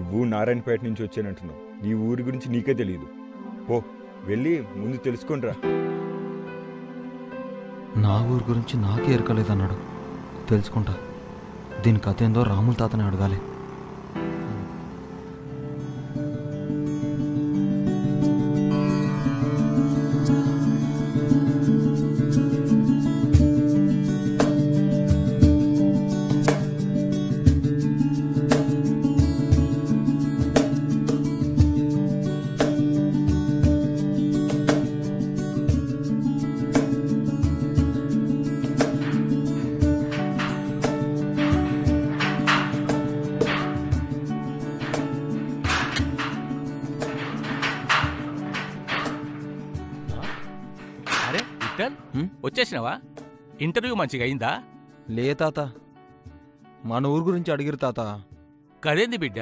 నువ్వు నారాయణపేట నుంచి వచ్చానంటున్నావు నీ ఊరి గురించి నీకే తెలియదు పో వెళ్ళి ముందు తెలుసుకొనిరా నా ఊరు గురించి నాకే ఎరకలేదన్నాడు తెలుసుకుంటా దీని కథ ఏందో రాముల తాతని అడగాలి అరే విఠల్ హ్మ్? వచ్చేసినావా ఇంటర్వ్యూ మంచిగా అయిందా లే తాత మన ఊరు గురించి అడిగిరు తాత కదేంది బిడ్డ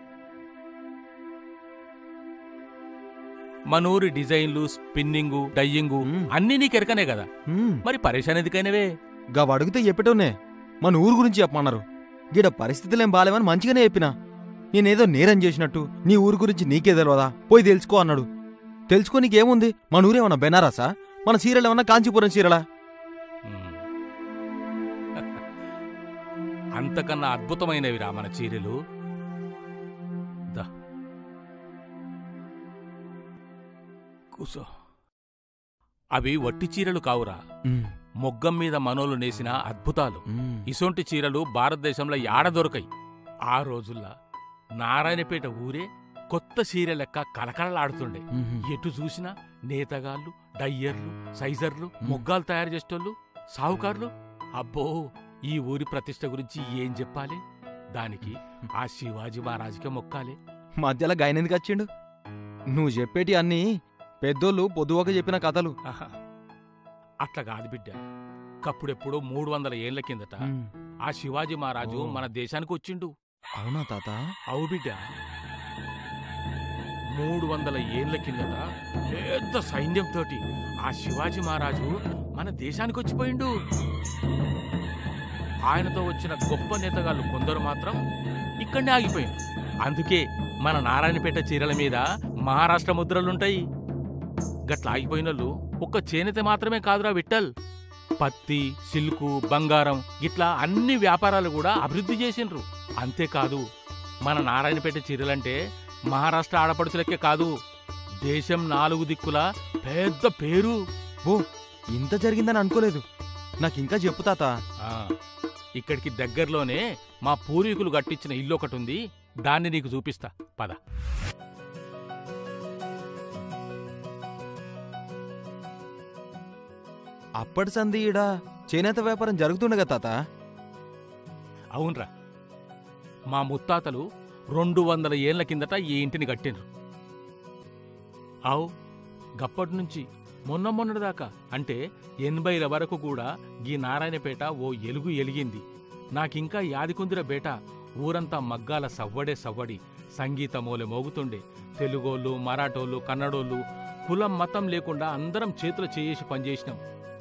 మన ఊరి డిజైన్లు స్పిన్నింగు డయ్యింగు హ్మ్. అన్నీ నీకు ఎరకనే కదా హ్మ్, మరి పరేషాన్ ఎందుకైనవే గవ అడిగితే చెప్పటోనే మన ఊరు గురించి చెప్పమన్నారు గీడ పరిస్థితులేం బాలేవని మంచిగానే చెప్పినా నేనేదో నేరం చేసినట్టు నీ ఊరు గురించి నీకే తెలియదా పోయి తెలుసుకో అన్నాడు తెలుసుకో నీకేముంది మన ఊరేమన్నా బెనారసా మన సీరియల్ ఏమన్నా కాంచీపురం సీరియలా హ్మ్. అంతకన్నా అద్భుతమైనవిరా మన చీరలు దా కూసో అవి వట్టి చీరలు కావురా మొగ్గం మీద మనోలు నేసిన అద్భుతాలు ఇసొంటి చీరలు భారతదేశంలో యాడ దొరకయి ఆ రోజుల్లో నారాయణపేట ఊరే కొత్త చీర లెక్క కలకలలాడుతుండే ఎటు చూసినా నేతగాళ్ళు డయ్యర్లు సైజర్లు మొగ్గాలు తయారు చేసేటోళ్ళు సావుకారులు అబ్బో ఈ ఊరి ప్రతిష్ట గురించి ఏం చెప్పాలి దానికి ఆ శివాజీ మహారాజుకే మొక్కాలి మధ్యలో గాయనెందుకు వచ్చిండు నువ్వు చెప్పేటి అన్నీ పెద్దోళ్ళు పొద్దువక చెప్పిన కథలు ఆహా. అట్లా కాదు బిడ్డ కప్పుడెప్పుడో మూడు వందల ఏళ్ల కిందట ఆ శివాజీ మహారాజు ఓ. మన దేశానికి వచ్చిండు అవునా తాత అవు బిడ్డ మూడు వందల ఏళ్ల కిందట పెద్ద సైన్యంతో ఆ శివాజీ మహారాజు మన దేశానికి వచ్చిపోయిండు ఆయనతో వచ్చిన గొప్ప నేతగాళ్ళు కొందరు మాత్రం ఇక్కడనే ఆగిపోయింది అందుకే మన నారాయణపేట చీరల మీద మహారాష్ట్ర ముద్రలుంటాయి గట్ల ఆగిపోయినోళ్ళు ఒక్క చేనేత మాత్రమే కాదురా విట్టల్ పత్తి సిల్కు బంగారం ఇట్లా అన్ని వ్యాపారాలు కూడా అభివృద్ధి చేసిండ్రు అంతేకాదు మన నారాయణపేట చీరలంటే మహారాష్ట్ర ఆడపడుచులకే కాదు దేశం నాలుగు దిక్కుల పెద్ద పేరు ఓ ఇంత జరిగిందని అనుకోలేదు నాకింకా చెప్పు తాత ఆ, ఇక్కడికి దగ్గరలోనే మా పూర్వీకులు కట్టించిన ఇల్లు ఒకటి ఉంది దాన్ని నీకు చూపిస్తా పద అప్పటి సంధి ఈడ చేనేత వ్యాపారం జరుగుతుండగా తాత అవునరా మా ముత్తాతలు రెండు వందల ఏళ్ల కిందట ఈ ఇంటిని కట్టిండ్రు అవు గప్పటి నుంచి మొన్న మొన్నటిదాకా అంటే ఎనభైల వరకు కూడా గీ నారాయణపేట ఓ ఎలుగు ఎలిగింది నాకింకా యాదికుందిర బేట ఊరంతా మగ్గాల సవ్వడే సవ్వడి సంగీతమోలే మోగుతుండే తెలుగోళ్ళు మరాఠోళ్ళు కన్నడోళ్ళు కులం మతం లేకుండా అందరం చేతులు చేయేసి పనిచేసినాం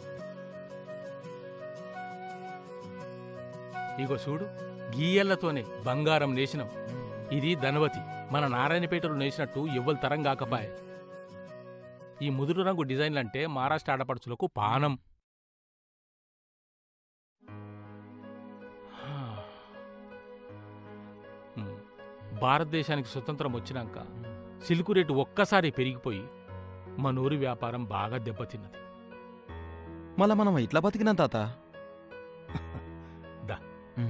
ఇగో చూడు గీయళ్లతోనే బంగారం నేసినాం ఇది ధనవతి మన నారాయణపేటలో నేసినట్టు ఎవ్వరు తరం కాకపాయే ఈ ముదురు రంగు డిజైన్లంటే మహారాష్ట్ర ఆడపడుచులకు పానం హ్మ్. భారతదేశానికి స్వతంత్రం వచ్చినాక సిల్కు రేటు ఒక్కసారి పెరిగిపోయి మన ఊరి వ్యాపారం బాగా దెబ్బతిన్నది మళ్ళా మనం ఇట్లా బతికినాం తాత దా. ఉమ్.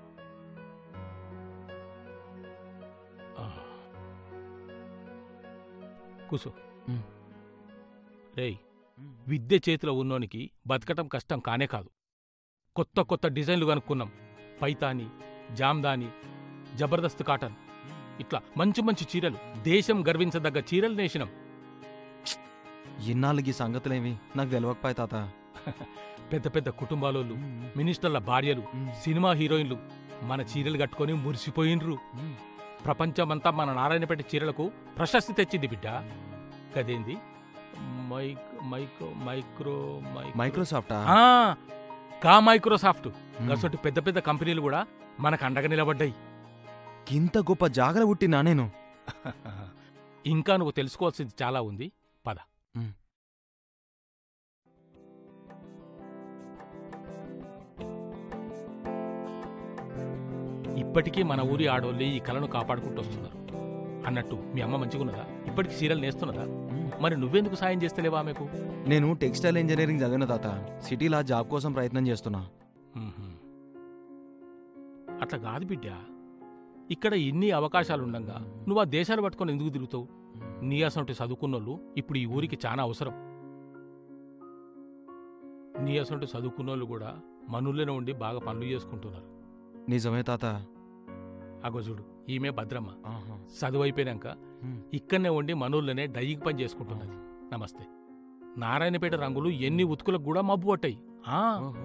ఆ. కూసో ఉమ్. రేయ్ విద్య చేతిలో ఉన్నోనికి బతకటం కష్టం కానే కాదు కొత్త కొత్త డిజైన్లు కనుక్కున్నాం పైతాని జామ్దాని జబర్దస్త్ కాటన్ ఇట్లా మంచి మంచి చీరలు దేశం గర్వించదగ్గ చీరలు నేసినాం ఇన్నాళ్ళకి ఈ సంగతులేమి నాకు తెలియకపోయి తాత పెద్ద పెద్ద కుటుంబాలోళ్ళు మినిస్టర్ల భార్యలు సినిమా హీరోయిన్లు మన చీరలు కట్టుకొని మురిసిపోయిండ్రు ప్రపంచమంతా మన నారాయణపేట చీరలకు ప్రశస్తి తెచ్చింది బిడ్డ కదేంది మైక్ మైక్రో మైక్రో మైక్రో మైక్రోసాఫ్టా ఆ, కా మైక్రోసాఫ్ట్ గసొట్టి పెద్ద పెద్ద కంపెనీలు కూడా మనకు అండగా నిలబడ్డాయి గింత గొప్ప జాగల పుట్టినా నేను ఇంకా నువ్వు తెలుసుకోవాల్సింది చాలా ఉంది పద ఉమ్. ఇప్పటికీ మన ఊరి ఆడోళ్ళు ఈ కళను కాపాడుకుంటూ వస్తున్నారు అన్నట్టు మీ అమ్మ మంచిగున్నదా ఇప్పటికి సీరియల్ నేస్తున్నదా మరి నువ్వెందుకు సాయం చేస్తలేవా ఆమెకు నేను టెక్స్టైల్ ఇంజనీరింగ్ చదివిన తాత సిటీలా జాబ్ కోసం ప్రయత్నం చేస్తున్నా మ్మ్హ్మ్. అట్లా కాదు బిడ్డ ఇక్కడ ఇన్ని అవకాశాలుండగా నువ్వు ఆ దేశాలు పట్టుకొని ఎందుకు తిరుగుతావు నీ అసంటి చదువుకున్నోళ్ళు ఇప్పుడు ఈ ఊరికి చాలా అవసరం నీ అసంటి చదువుకున్నోళ్ళు కూడా మనూళ్ళనే ఉండి బాగా పనులు చేసుకుంటున్నారు నిజమే తాత అగో చూడు ఈమె భద్రమ్మ ఆహా. చదువు అయిపోయాక ఉమ్. ఇక్కడనే ఉండి మనూళ్ళనే డయ్యికి పని చేసుకుంటున్నది నమస్తే నారాయణపేట రంగులు ఎన్ని ఉతుకులకు కూడా మబ్బు పట్టాయి ఆ ఓహో.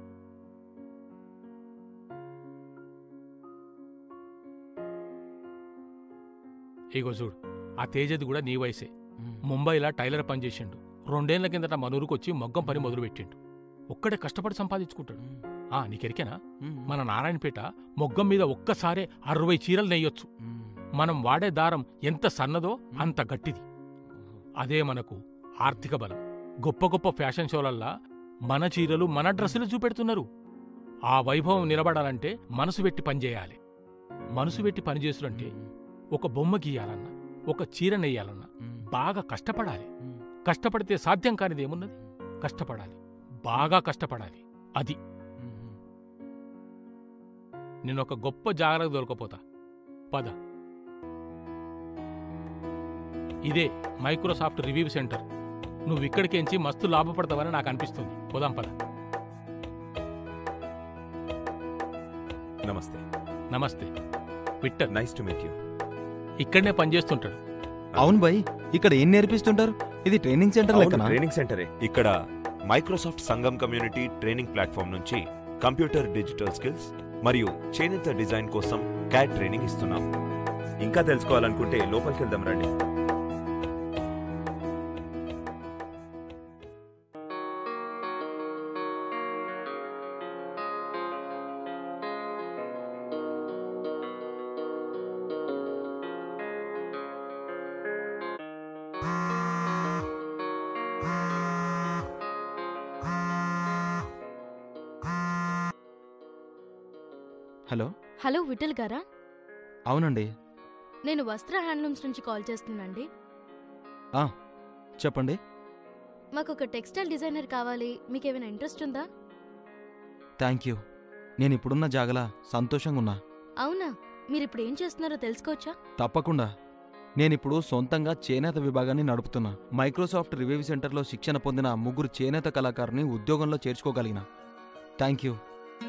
ఇగో చూడు ఆ తేజది కూడా నీ వయసే ఉమ్. ముంబైలా టైలర్ పని చేసిండు రెండేళ్ల కిందట మనూరుకు వచ్చి మొగ్గం పని మొదలుపెట్టిండు ఒక్కడే కష్టపడి సంపాదించుకుంటాడు ఆ నీకెరికేనా ఉమ్. మన నారాయణపేట మొగ్గం మీద ఒక్కసారే అరవై చీరలు నెయ్యొచ్చు ఉమ్. మనం వాడే దారం ఎంత సన్నదో అంత గట్టిది అదే మనకు ఆర్థిక బలం గొప్ప గొప్ప ఫ్యాషన్ షోలల్లా మన చీరలు మన డ్రెస్సులు చూపెడుతున్నారు ఆ వైభవం నిలబడాలంటే మనసు పెట్టి పనిచేయాలి మనసు పెట్టి పనిచేసులంటే ఒక బొమ్మ గీయాలన్నా ఒక చీర నెయ్యాలన్నా ఉమ్. బాగా కష్టపడాలి ఉమ్. కష్టపడితే సాధ్యం కానిది ఏమున్నది కష్టపడాలి బాగా కష్టపడాలి అది ఉమ్. నేను ఒక గొప్ప జాగ్రత్త దొరకపోతా పద ఇదే మైక్రోసాఫ్ట్ రివ్యూ సెంటర్ నువ్వు ఇక్కడికించి మస్తు లాభపడతావని నాకు అనిపిస్తుంది పోదాం పద నమస్తే నమస్తే విట్టర్ నైస్ టు మీట్ యూ ఇక్కడనే పనిచేస్తుంటాడు అవును బై ఇక్కడ ఏం నేర్పిస్తుంటారు ఇది ట్రైనింగ్ సెంటర్ లెక్కనా ట్రైనింగ్ సెంటరే ఇక్కడ Microsoft Sangam community training platform నుంచి కంప్యూటర్ డిజిటల్ స్కిల్స్ మరియు చేనేత డిజైన్ కోసం క్యాట్ ట్రైనింగ్ ఇస్తున్నాం ఇంకా తెలుసుకోవాలనుకుంటే లోపలికి వెళ్దాం రండి హలో హలో విఠల్ గారా అవునండి నేను వస్త్ర హ్యాండ్లూమ్స్ నుంచి కాల్ చేస్తున్నానండి చెప్పండి మాకు ఒక టెక్స్టైల్ డిజైనర్ కావాలి మీకు ఏమైనా ఇంట్రెస్ట్ ఉందా థ్యాంక్ యూ నేను ఇప్పుడున్న జాగలా సంతోషంగా ఉన్నా అవునా మీరు ఇప్పుడు ఏం చేస్తున్నారో తెలుసుకోవచ్చా తప్పకుండా నేనిప్పుడు సొంతంగా చేనేత విభాగాన్ని నడుపుతున్నా మైక్రోసాఫ్ట్ రివ్యూ సెంటర్లో శిక్షణ పొందిన ముగ్గురు చేనేత కళాకారుని ఉద్యోగంలో చేర్చుకోగలిగిన థ్యాంక్ యూ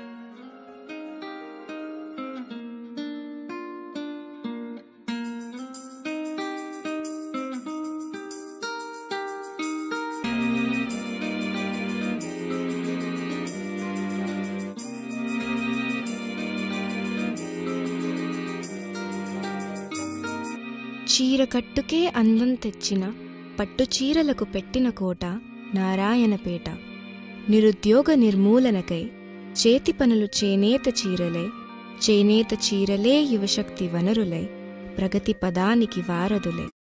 చీర కట్టుకే అందం తెచ్చిన పట్టు చీరలకు పెట్టిన కోట నారాయణపేట నిరుద్యోగ నిర్మూలనకై చేతి పనులు చేనేత చీరలే చేనేత చీరలే యువశక్తి వనరులై ప్రగతి పదానికి వారధులే